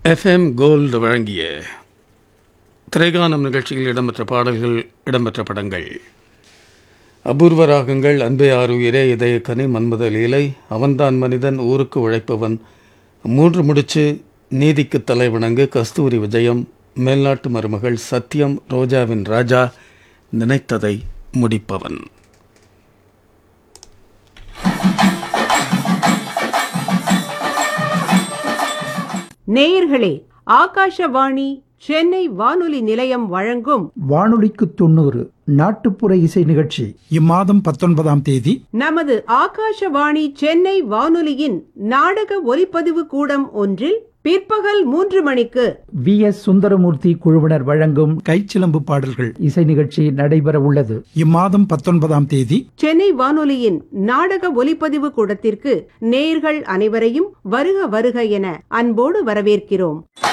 FM gold வழங்கிய திரைகானம் நிகழ்ச்சியில் இடம்பெற்ற பாடல்கள் இடம்பெற்ற படங்கள் அபூர்வ ராகங்கள் அன்பே ஆறுயிரே இதயக்கனி மன்மத லீலை அவன்தான் மனிதன் ஊருக்கு உழைப்பவன் மூன்று முடிச்சு நீதிக்கு தலைவணங்கு கஸ்தூரி விஜயம் மேல்நாட்டு மருமகள் சத்தியம் ரோஜாவின் ராஜா நினைத்ததை முடிப்பவன் நேயர்களே ஆகாஷவாணி சென்னை வானொலி நிலையம் வழங்கும் வானொலிக்கு தொண்ணூறு நாட்டுப்புற இசை நிகழ்ச்சி இம்மாதம் பத்தொன்பதாம் தேதி நமது ஆகாஷவாணி சென்னை வானொலியின் நாடக ஒலிப்பதிவு கூடம் ஒன்றில் பிற்பகல் மூன்று மணிக்கு வி எஸ் சுந்தரமூர்த்தி குழுவினர் வழங்கும் கைச்சிலம்பு பாடல்கள் இசை நிகழ்ச்சி நடைபெற உள்ளது இம்மாதம் பத்தொன்பதாம் தேதி சென்னை வானொலியின் நாடக ஒலிப்பதிவு கூடத்திற்கு நேயர்கள் அனைவரையும் வருக வருக என அன்போடு வரவேற்கிறோம்